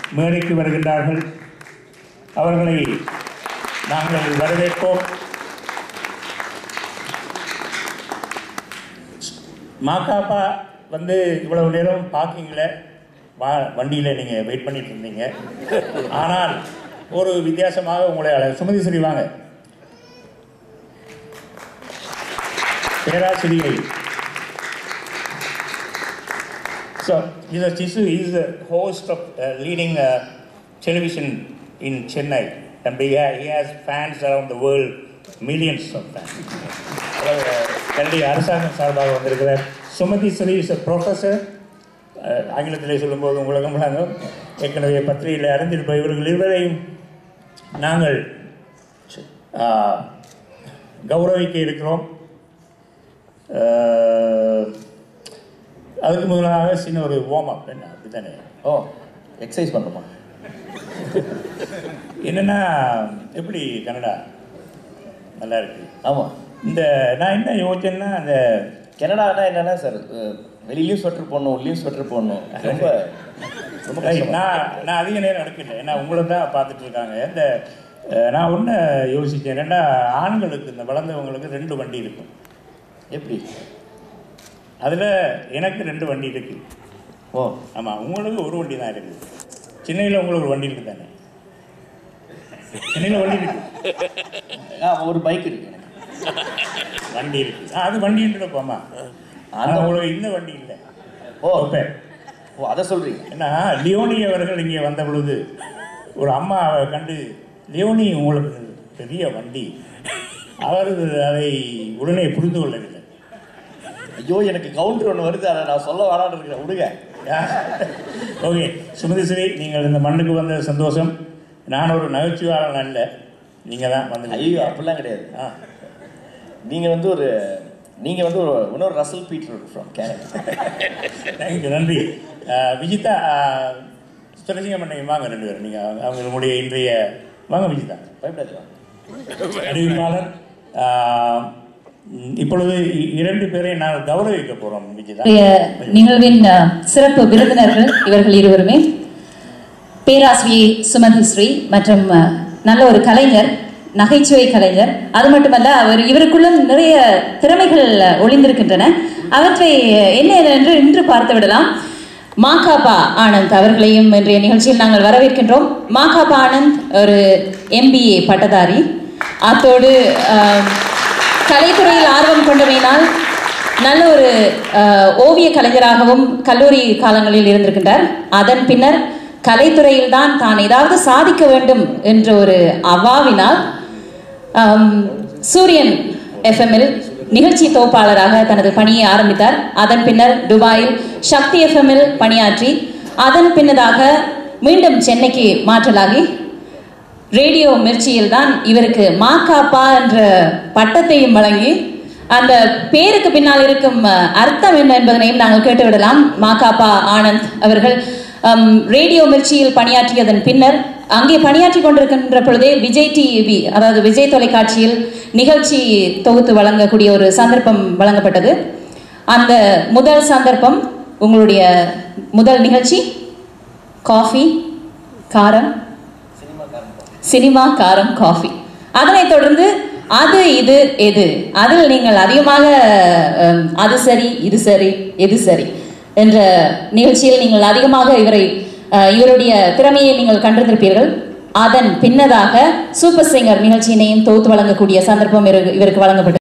மேடைக்கு வருகின்றார்கள் அவர்களை நாங்கள் வரவேற்போம் மாக்காப்பா வந்து இவ்வளவு நேரம் பார்க்கிங்கில் வா வண்டியில் நீங்கள் வெயிட் பண்ணிட்டு இருந்தீங்க ஆனால் ஒரு வித்தியாசமாக உங்களை அழ சுமதி ஸ்ரீ வாங்க பேராசிரியை So, Mr. Chisu is the host of uh, leading uh, television in Chennai. And he ha- he has fans around the world, millions of fans. Our, uh, கல்வி அரசாங்கம் சார்பாக வந்திருக்கிறார் சுமதி ஸ்ரீ இஸ் ப்ரொஃபஸர் ஆங்கிலத்திலே சொல்லும்போது உங்களுக்கு நாங்கள் ஏற்கனவே பத்திரிகையில் அறிந்திருப்போம் இவர்கள் இருவரையும் நாங்கள் uh, கௌரவிக்க இருக்கிறோம் Uh, அதுக்கு முதலாக சின்ன ஒரு வார்ம் அப் என்ன அப்படித்தானே ஓ எக்ஸசைஸ் பண்ணுறோமா என்னன்னா எப்படி கனடா நல்லா இருக்கு ஆமாம் இந்த நான் என்ன யோசிச்சேன்னா அந்த கனடானா என்னன்னா சார் அஹ், வெளியிலயும் ஸ்வெட்டர் போடணும் உள்ளேயும் ஸ்வெட்டர் போடணும் ரொம்ப ரொம்ப ஐய், கஷ்டம் நான் நான் அதிக நேரம் எடுக்கல ஏன்னா உங்களை தான் பார்த்துட்டு இருக்காங்க இந்த அஹ், நான் ஒன்று யோசித்தேன் என்னன்னா ஆண்களுக்கு இந்த வளர்ந்தவங்களுக்கு ரெண்டு வண்டி இருக்கும் எப்படி அதில் எனக்கு ரெண்டு வண்டி இருக்கு ஓ ஆமாம் உங்களுக்கு ஒரு வண்டி தான் இருக்குது சென்னையில் உங்களுக்கு ஒரு வண்டி இருக்கு தானே சென்னையில் வண்டி இருக்கு ஆ ஒரு பைக் இருக்கு எனக்கு வண்டி இருக்கு ஆ, அது வண்டின்னு போமா அந்த அந்த உங்களுக்கு இந்த வண்டி இல்லை ஓ ஓப்பே ஓ அதை சொல்றீங்க ஏன்னா லியோனி அவர்கள் இங்கே வந்த பொழுது ஒரு அம்மாவை கண்டு லியோனி உங்களுக்கு பெரிய வண்டி அவர் அதை உடனே புரிந்து கொள்ளவில்லை ஐயோ எனக்கு கவுண்டர் ஒன்று வருது அதை நான் சொல்ல வேணான்னு இருக்கிறேன் விடுங்க ஓகே சுமதி ஸ்ரீ நீங்கள் இந்த மண்ணுக்கு வந்த சந்தோஷம் நான் ஒரு நகைச்சுவாளன் அல்ல நீங்கள் தான் வந்து ஐயோ அப்படிலாம் கிடையாது ஆ நீங்கள் வந்து ஒரு நீங்கள் வந்து ஒரு இன்னொரு Russell Peter from Canada thank you நன்றி அஹ், விஜிதா சுரசிங்கம் பண்ணி வாங்க ரெண்டு பேரும் நீங்கள் அவங்களுடைய இன்றைய வாங்க விஜிதா பயப்படாதீங்க அறிவிப்பாளர் ஆஹ், ம், இப்பொழுது இ- இரண்டு பேரை நான் கௌரவிக்க போறோம் விஜிதா இன்றைய நிகழ்வின் அஹ், சிறப்பு விருந்தினர்கள் இவர்கள் இருவருமே பேராசிரியை சுமதி ஸ்ரீ மற்றும் அஹ், நல்ல ஒரு கலைஞர் நகைச்சுவை கலைஞர் அது மட்டுமல்ல அவர் இவருக்குள்ளும் நிறைய திறமைகள் அஹ், ஒளிந்திருக்கின்றன அவற்றை அஹ், என்ன என்று இன்று பார்த்து விடலாம் மாகாபா ஆனந்த் அவர்களையும் இன்றைய நிகழ்ச்சியில் நாங்கள் வரவேற்கின்றோம் மாகாபா ஆனந்த் ஒரு எம்பிஏ பட்டதாரி அத்தோடு அஹ், கலைத்துறையில் ஆர்வம் கொண்டமையினால் நல்ல ஒரு அஹ், ஓவிய கலைஞராகவும் கல்லூரி காலங்களில் இருந்திருக்கின்றார் அதன் பின்னர் கலைத்துறையில் தான் தான் ஏதாவது சாதிக்க வேண்டும் என்ற ஒரு அவாவினால் ஆம், சூரியன் எஃப்எம்மில் நிகழ்ச்சி தொகுப்பாளராக தனது பணியை ஆரம்பித்தார் அதன் பின்னர் துபாயில் சக்தி எஃப்எம்மில் பணியாற்றி அதன் பின்னதாக மீண்டும் சென்னைக்கு மாற்றலாகி ரேடியோ மிர்ச்சியில் தான் இவருக்கு மாக்காப்பா என்ற பட்டத்தையும் வழங்கி அந்த பேருக்கு பின்னால் இருக்கும் அஹ், அர்த்தம் என்ன என்பதனையும் நாங்கள் கேட்டுவிடலாம் மாக்காப்பா ஆனந்த் அவர்கள் ஹம், ரேடியோ மிர்ச்சியில் பணியாற்றியதன் பின்னர் அங்கே பணியாற்றி கொண்டிருக்கின்ற பொழுதே விஜய் டிவி அதாவது விஜய் தொலைக்காட்சியில் நிகழ்ச்சி தொகுத்து வழங்கக்கூடிய ஒரு சந்தர்ப்பம் வழங்கப்பட்டது அந்த முதல் சந்தர்ப்பம் உங்களுடைய முதல் நிகழ்ச்சி காஃபி காரம் சினிமா காரம் காஃபி அதனைத் தொடர்ந்து அது இது எது அதில் நீங்கள் அதிகமாக அஹ், அது சரி இது சரி எது சரி என்ற நிகழ்ச்சியில் நீங்கள் அதிகமாக இவரை அஹ், இவருடைய திறமையை நீங்கள் கண்டிருந்திருப்பீர்கள் அதன் பின்னதாக சூப்பர் சிங்கர் நிகழ்ச்சியினையும் தொகுத்து வழங்கக்கூடிய சந்தர்ப்பம் இவருக்கு இவருக்கு வழங்கப்பட்டது